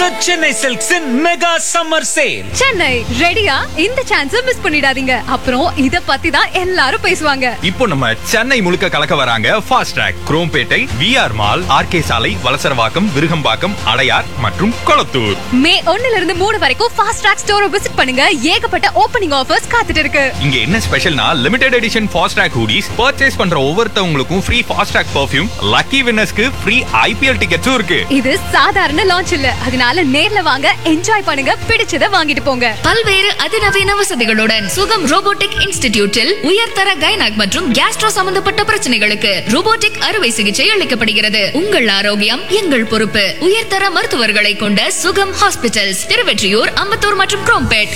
சென்னை சில்க்ஸின் mega summer sale Chennai ரெடியா இந்த சான்ஸ் மிஸ் பண்ணிடாதீங்க அப்புறம் இத பத்தி தான் எல்லாரும் பேசுவாங்க இப்போ நம்ம சென்னை முழுக்க கலக்க வராங்க fast track Chromepet VR mall RK சாலை வலசரவாக்கம் விருகம்பாக்கம் அடையார் மற்றும் கொளத்தூர் மே ஒண்ணுல இருந்து மூணு வரைக்கும் ஃபாஸ்ட் ட்ராக் ஸ்டோரை விசிட் பண்ணுங்க ஏகப்பட்ட ஓப்பனிங் ஆஃபர்ஸ் காத்துட்டு இருக்கு இங்க என்ன ஸ்பெஷல்னா limited edition fast track hoodies purchase பண்ற ஒவ்வொருத்தவங்களுக்கும் free fast track perfume lucky வின்னர்ஸ்க்கு ஃப்ரீ ஐபிஎல் டிக்கெட்ஸும் இருக்கு இது சாதாரண லான்ச் இல்ல அதனால நேர்ல வாங்க என்ஜாய் பண்ணுங்க பிடிச்சத வாங்கிட்டு போங்க பல்வேறு அதிநவீன வசதிகளுடன் சுகம் ரோபோட்டிக் இன்ஸ்டிடியூட்டில் உயர்தர கைனக் மற்றும் கேஸ்ட்ரோ சம்பந்தப்பட்ட பிரச்சனைகளுக்கு ரோபோட்டிக் அறுவை சிகிச்சை அளிக்கப்படுகிறது உங்கள் ஆரோக்கியம் எங்கள் பொறுப்பு உயர்தர மருத்துவர்களை கொண்ட சுகம் ஹாஸ்பிட்டல்ஸ் திருவெற்றியூர் அம்பத்தூர் மற்றும் Chromepet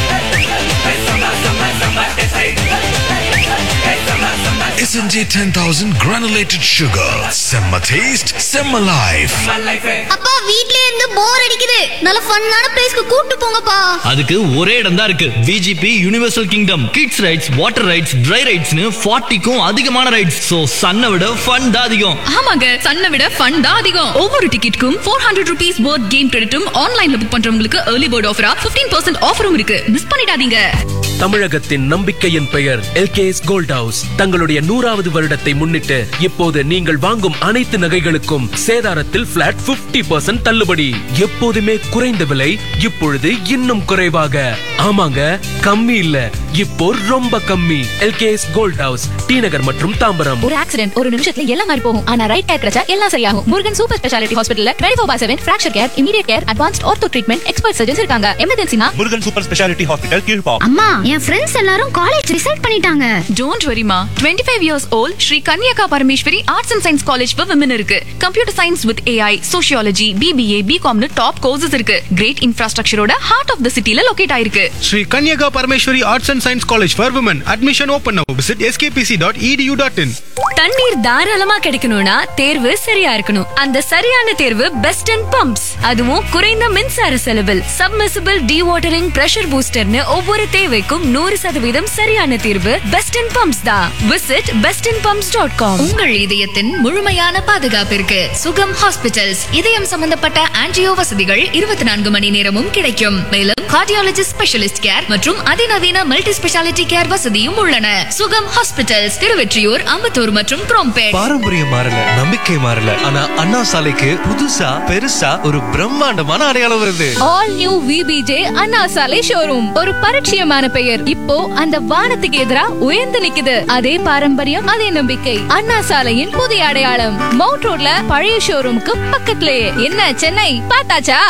SNJ 10000 granulated sugar. Semma taste, semma life. அப்பா வீட்லயே இருந்து போர் அடிக்குது நல்ல ஃபன்னான பிளேஸ்க்கு கூட்டு போங்கப்பா அதுக்கு ஒரே இடம் தான் இருக்கு VGP Universal Kingdom kids rides water rides dry ரைட்ஸ்னு ஃபார்ட்டிக்கும் அதிகமான ரைட்ஸ் ஸோ சன்னை விட ஃபன் தான் அதிகம் ஆமாங்க சன்னை விட ஃபன் தான் அதிகம் ஒவ்வொரு டிக்கெட்டுக்கும் four hundred rupees board game கிரெடிட்டும் ஆன்லைன்ல புக் பண்றவங்களுக்கு ஏர்லி போர்ட் ஆஃபரா 15% பர்சன்ட் ஆஃபரும் இருக்கு மிஸ் பண்ணிடாதீங்க தமிழகத்தின் நம்பிக்கையின் பெயர் எல்கேஎஸ் கோல்ட் ஹவுஸ் தங்களுடைய நூறாவது வருடத்தை முன்னிட்டு இப்போது நீங்கள் வாங்கும் அனைத்து நகைகளுக்கும் சேதாரத்தில் பிளாட் 50% பர்சன்ட் தள்ளுபடி எப்போதுமே குறைந்த விலை இப்பொழுது இன்னும் குறைவாக ஆமாங்க கம்மி இல்ல இப்போ ரொம்ப கம்மி LKS gold house T Nagar மற்றும் தாம்பரம் ஒரு ஆக்சிடென்ட் ஒரு நிமிஷத்துல எல்லாம் மாறி போகும் ஆனா ரைட் டயர் கிடைச்சா எல்லாம் சரியாகும் முருகன் சூப்பர் ஸ்பெஷாலிட்டி ஹாஸ்பிட்டல்ல twenty four by seven fracture care immediate care advanced ortho treatment expert surgeons இருக்காங்க எமர்ஜென்சினா முருகன் சூப்பர் ஸ்பெஷாலிட்டி ஹாஸ்பிட்டல் கீழ்பாவம் அம்மா என் ஃப்ரெண்ட்ஸ் எல்லாரும் காலேஜ் ரிசல்ட் பண்ணிட்டாங்க டோன்ட் வரிமா twenty five years old Shri Kanniyaka Parameswari arts and science college for women இருக்கு computer science with AI sociology BBA பிகாம்னு டாப் கோர்சஸ் இருக்கு கிரேட் இன்ஃப்ராஸ்ட்ரக்சரோட ஹார்ட் ஆஃப் த சிட்டில லொகேட் ஆயிருக்கு Sri Kanyaka Parameshwari Arts and Science College for Women. Admission open now. Visit skpc.edu.in. தண்ணீர் தாராளமா கிடைக்கணும்னா தேர்வு சரியா இருக்கணும் அந்த சரியான தேர்வு பெஸ்ட் அண்ட் பம்ப்ஸ் அதுவும் குறைந்த மின்சார செலவில் சப்மிசிபிள் வாட்டரிங் பிரஷர் பூஸ்டர்னு ஒவ்வொரு தேவைக்கும் நூறு சதவீதம் சரியான தீர்வு பெஸ்ட் அண்ட் பம்ப்ஸ் தான் visit best and pumps dot com உங்கள் இதயத்தின் முழுமையான பாதுகாப்பிற்கு சுகம் ஹாஸ்பிட்டல்ஸ் இதயம் சம்பந்தப்பட்ட ஆன்ஜியோ வசதிகள் இருபத்தி நான்கு மணி நேரமும் கிடைக்கும் மேலும் கார்டியாலஜிஸ்ட் ஸ்பெஷலிஸ்ட் கேர் மற்றும் அதிநவீன மல்டி ஸ்பெஷாலிட்டி கேர் வசதியும் உள்ளன சுகம் ஹாஸ்பிட்டல்ஸ் திருவெற்றியூர் அம்பத்தூர் மற்றும் குரோம்பேட் பாரம்பரியம் மாறல நம்பிக்கை மாறல ஆனா அண்ணா சாலைக்கு புதுசா பெருசா ஒரு பிரம்மாண்டமான அடையாளம் வருது ஆல் நியூ விபிஜே அண்ணா சாலை ஷோரூம் ஒரு பரிச்சயமான பெயர் இப்போ அந்த வானத்துக்கு எதிரா உயர்ந்து நிக்குது அதே பாரம்பரியம் அதே நம்பிக்கை அண்ணா சாலையின் புதிய அடையாளம் மவுண்ட் ரோட்ல பழைய ஷோரூமுக்கு பக்கத்துலயே என்ன Chennai பார்த்தாச்சா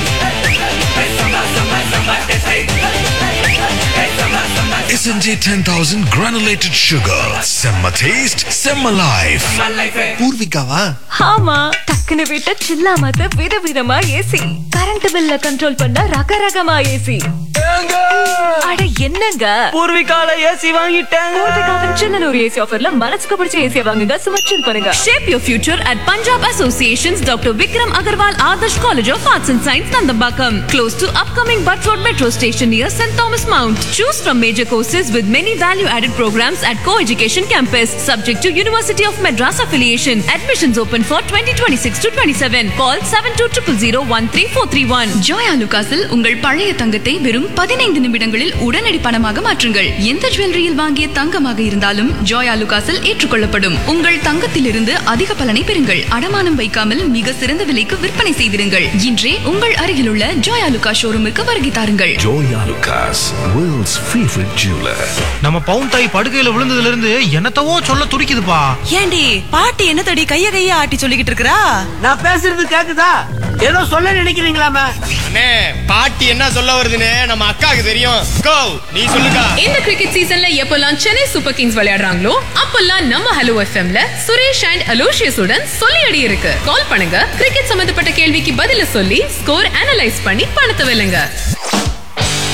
SNJ 10000 granulated sugar. Semma taste, semma life. பூர்விகாவா ஆமா டக்குனு விட்ட சில்லாமத்த விதவிதமா ஏசி கரண்ட் பில்ல கண்ட்ரோல் பண்ண ரகரகமா ஏசி அட என்னங்க பூர்விகால ஏசி வாங்கிட்டேன் பூர்விகாவின் சின்னனூர் ஏசி ஆஃபர்ல மனசுக்கு பிடிச்ச ஏசியை வாங்குங்க சும்மா சில் பண்ணுங்க Shape your future at Punjab Association's Dr. Vikram Agarwal Adarsh College of Arts and Science, Nandambakam, close to upcoming Butt Road Metro Station near St. Thomas Mount. Choose from major courses with many value-added programs at co-education campus, subject to University of Madras affiliation. Admissions open for 2026 to 27. Call 7200013431. Joya லுகாஸில் உங்கள் பழைய தங்கத்தை வெறும் பதினைந்து நிமிடங்களில் உடனடி பணமாக மாற்றுங்கள் எந்த ஜுவல்லரியில் வாங்கிய தங்கமாக இருந்தாலும் ஜோயா லுகாஸில் ஏற்றுக்கொள்ளப்படும் உங்கள் தங்கத்திலிருந்து அதிக பலனை பெறுங்கள் அடமானம் வைக்காமல் மிக சிறந்த விலைக்கு விற்பனை செய்திருங்கள் இன்றே உங்கள் அருகிலுள்ள ஜோயா லுகா ஷோரூமுக்கு வருகை தாருங்கள் Joya Lucas, world's favorite jeweler. நம்ம பவுன் தாய் படுக்கையில விழுந்ததுல இருந்து என்னத்தவோ சொல்ல துடிக்குதுப்பா ஏண்டி பாட்டி என்ன தடி கைய கைய ஆட்டி சொல்லிக்கிட்டு இருக்கறா நான் பேசுறது கேக்குதா ஏதோ சொல்ல நினைக்கிறீங்களாமே அண்ணே பாட்டி என்ன சொல்ல வருதுன்னு நம்ம அக்காக்கு தெரியும் கோ நீ சொல்லுக்கா இந்த கிரிக்கெட் சீசன்ல எப்பெல்லாம் சென்னை சூப்பர் கிங்ஸ் விளையாடுறாங்களோ அப்பெல்லாம் நம்ம ஹலோ எஃப்எம்ல சுரேஷ் அண்ட் அலோஷியஸ் உடன் சொல்லி அடி இருக்கு கால் பண்ணுங்க கிரிக்கெட் சம்பந்தப்பட்ட கேள்விக்கு பதில சொல்லி ஸ்கோர் அனலைஸ் பண்ணி பணத்தை வெல்லுங்க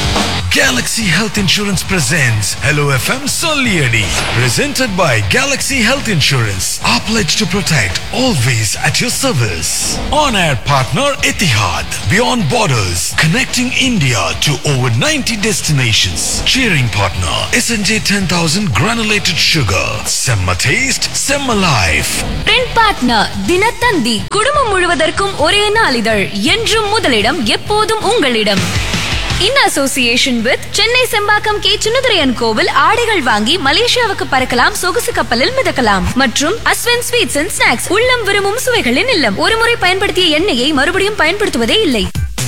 Galaxy Health Insurance presents Hello FM Solieri. Presented by Galaxy Health Insurance. Our pledge to protect, always at your service. On air partner Etihad. Beyond borders, connecting India to over 90 destinations. Cheering partner SNJ 10000 granulated sugar. Semma taste, Semma life. Trend partner Dinathanthi குடும்பம் முழுவதற்கும் ஒரே நாளிதழ் என்றும் முதலிடம் எப்போதும் உங்களிடம் in association with Chennai Sembakkam K Chinnaduraiyan கோவில் ஆடைகள் வாங்கி மலேசியாவுக்கு பறக்கலாம் சொகுசு கப்பலில் மிதக்கலாம் மற்றும் அஸ்வன் ஸ்வீட்ஸ் அண்ட் ஸ்நாக்ஸ் உள்ளம் விரும்பும் சுவைகளின் இல்லம் ஒருமுறை பயன்படுத்திய எண்ணெயை மறுபடியும் பயன்படுத்துவதே இல்லை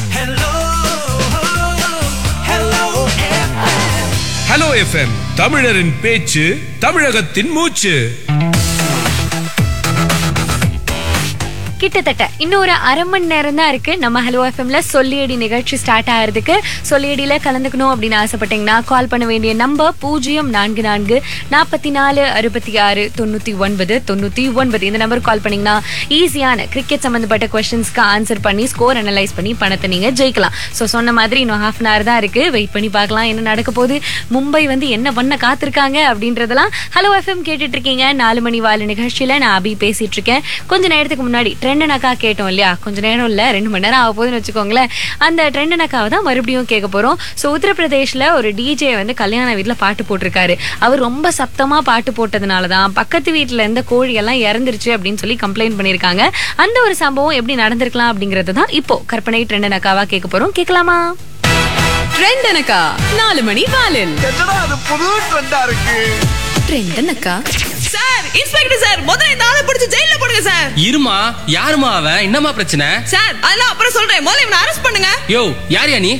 ஹலோ எஃப்எம் தமிழரின் பேச்சு தமிழகத்தின் மூச்சு கிட்டத்தட்ட இன்னும் ஒரு அரை மணி நேரம் தான் இருக்கு நம்ம ஹலோ எஃப்எம்ல சொல்லியடி நிகழ்ச்சி ஸ்டார்ட் ஆகிறதுக்கு சொல்லியடியில கலந்துக்கணும் அப்படின்னு ஆசைப்பட்டீங்கன்னா கால் பண்ண வேண்டிய நம்பர் பூஜ்ஜியம் நான்கு நான்கு நாற்பத்தி நாலு அறுபத்தி ஆறு தொண்ணூத்தி ஒன்பது தொண்ணூத்தி ஒன்பது இந்த நம்பர் கால் பண்ணீங்கன்னா ஈஸியான கிரிக்கெட் சம்பந்தப்பட்ட கொஸ்டின்ஸ்க்கு ஆன்சர் பண்ணி ஸ்கோர் அனலைஸ் பண்ணி பணத்தை நீங்க ஜெயிக்கலாம் ஸோ சொன்ன மாதிரி இன்னும் ஹாஃப் அன் ஹவர் தான் இருக்கு வெயிட் பண்ணி பார்க்கலாம் என்ன நடக்க போகுது மும்பை வந்து என்ன பண்ண காத்திருக்காங்க அப்படின்றதெல்லாம் ஹலோ எஃப்எம் கேட்டுட்டு இருக்கீங்க நாலு மணி வாழ நிகழ்ச்சியில நான் அபி பேசிட்டு இருக்கேன் கொஞ்ச நேரத்துக்கு முன்னாடி ட்ரெண்டனக்கா கேட்டோம் இல்லையா கொஞ்ச நேரம் இல்ல ரெண்டு மணி நேரம் ஆக போகுதுன்னு வச்சுக்கோங்களேன் அந்த ட்ரெண்டனக்காவை தான் மறுபடியும் கேட்க போறோம் ஸோ உத்தரப்பிரதேஷ்ல ஒரு டிஜே வந்து கல்யாண வீட்டுல பாட்டு போட்டிருக்காரு அவர் ரொம்ப சத்தமா பாட்டு போட்டதுனால தான் பக்கத்து வீட்டுல இருந்த கோழி எல்லாம் இறந்துருச்சு அப்படின்னு சொல்லி கம்ப்ளைண்ட் பண்ணிருக்காங்க அந்த ஒரு சம்பவம் எப்படி நடந்திருக்கலாம் அப்படிங்கறது தான் இப்போ கற்பனை ட்ரெண்டனக்காவா கேட்க போறோம் கேட்கலாமா ட்ரெண்டனக்கா நாலு மணி வாலில் அது புது ட்ரெண்டா இருக்கு ட்ரெண்டனக்கா சார் இன்ஸ்பெக்டர் சார் முதல்ல இந்த ஆளை பிடிச்சு ஜெயில போடுங்க சார் இருமா யாருமா அவன் என்னமா பிரச்சனை சார் அதெல்லாம் அப்புறம் சொல்றேன் முதல்ல இவனை அரெஸ்ட் பண்ணுங்க யோ யார் யா நீ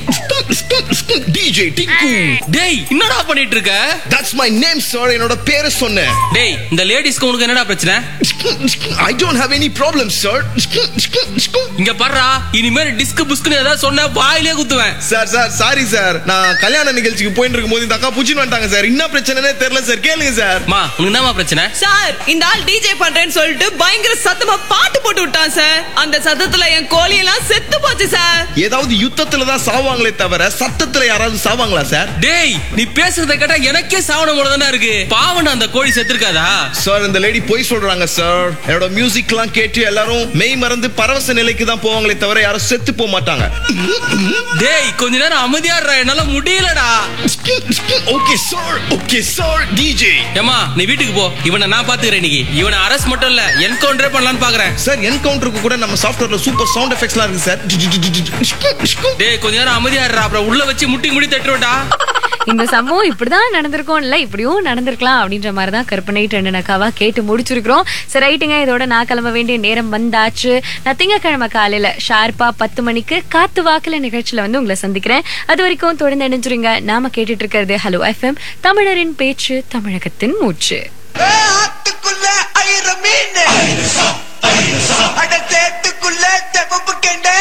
டிஜே டிங்கு டேய் என்னடா பண்ணிட்டு இருக்க தட்ஸ் மை நேம் சார் என்னோட பேரை சொன்னேன் டேய் இந்த லேடிஸ்க்கு உனக்கு என்னடா பிரச்சனை I don't have any problem sir இங்க பர்றா இனிமேல் டிஸ்க் புஸ்க்னு ஏதாவது சொன்ன வாயிலே குத்துவேன் சார் சார் சாரி சார் நான் கல்யாண நிகழ்ச்சிக்கு போயிட்டு இருக்கும்போது இந்த அக்கா புடிச்சுன்னு வந்துட்டாங்க சார் என்ன பிரச்சனைனே தெரியல சார் கேளுங்க சார் மா உனக்கு என்னமா பிரச்சனை சார் இந்த ஆள் டிஜே பண்றேன்னு சொல்லிட்டு பயங்கர சத்தமா பாட்டு போட்டு விட்டான் சார் அந்த சத்தத்துல என் கோழி எல்லாம் செத்து போச்சு சார் ஏதாவது யுத்தத்துல தான் சாவாங்களே தவிர சத்தத்துல யாராவது சாவாங்களா சார் டேய் நீ பேசுறத கேட்டா எனக்கே சாவன போல தானே இருக்கு பாவண்டா அந்த கோழி செத்துருக்காதா சார் இந்த லேடி போய் சொல்றாங்க சார் என்னோட மியூசிக்லாம் கேட்டு எல்லாரும் மெய் மறந்து பரவச நிலைக்கு தான் போவாங்களே தவிர யாரும் செத்து போக மாட்டாங்க டேய் கொஞ்ச நேரம் அமைதியா இருடா என்னால முடியலடா okay sir okay sir DJ ஏமா நீ வீட்டுக்கு போ இவனை நான் பாத்துக்கிறேன் இன்னைக்கு இவனை அரெஸ்ட் மட்டும் இல்ல என்கவுண்டரே பண்ணலாம்னு பாக்குறேன் சார் என்கவுண்டருக்கு கூட நம்ம சாஃப்ட்வேர்ல சூப்பர் சவுண்ட் எஃபெக்ட்ஸ்லாம் இருக்கு சார் டேய் கொஞ்ச நேரம் அமைதியா இருடா அப்புறம் உள்ள வச்சு முட்டி முடி தட்டுவேன்டா இந்த சம்பவம் இப்படிதான் நடந்திருக்கும் இல்ல இப்படியும் நடந்திருக்கலாம் அப்படின்ற மாதிரி தான் கற்பனை ட்ரெண்டனக்காவா கேட்டு முடிச்சிருக்கிறோம் சரி ரைட்டுங்க இதோட நான் கிளம்ப வேண்டிய நேரம் வந்தாச்சு நான் திங்கக்கிழமை காலையில ஷார்ப்பா பத்து மணிக்கு காத்து வாக்குல நிகழ்ச்சியில வந்து உங்களை சந்திக்கிறேன் அது வரைக்கும் தொடர்ந்து இணைஞ்சிருங்க நாம கேட்டுட்டு இருக்கிறது ஹலோ எஃப்எம் தமிழரின் பேச்சு தமிழகத்தின் மூச்சு ஆத்துக்குள்ள ஐர மீன் அட சேத்துக்குள்ள செவப்பு கெண்டை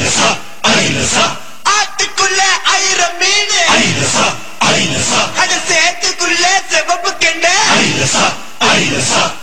ஆத்துக்குள்ள ஐர மீன் அட சேத்துக்குள்ள செவப்பு கெண்டை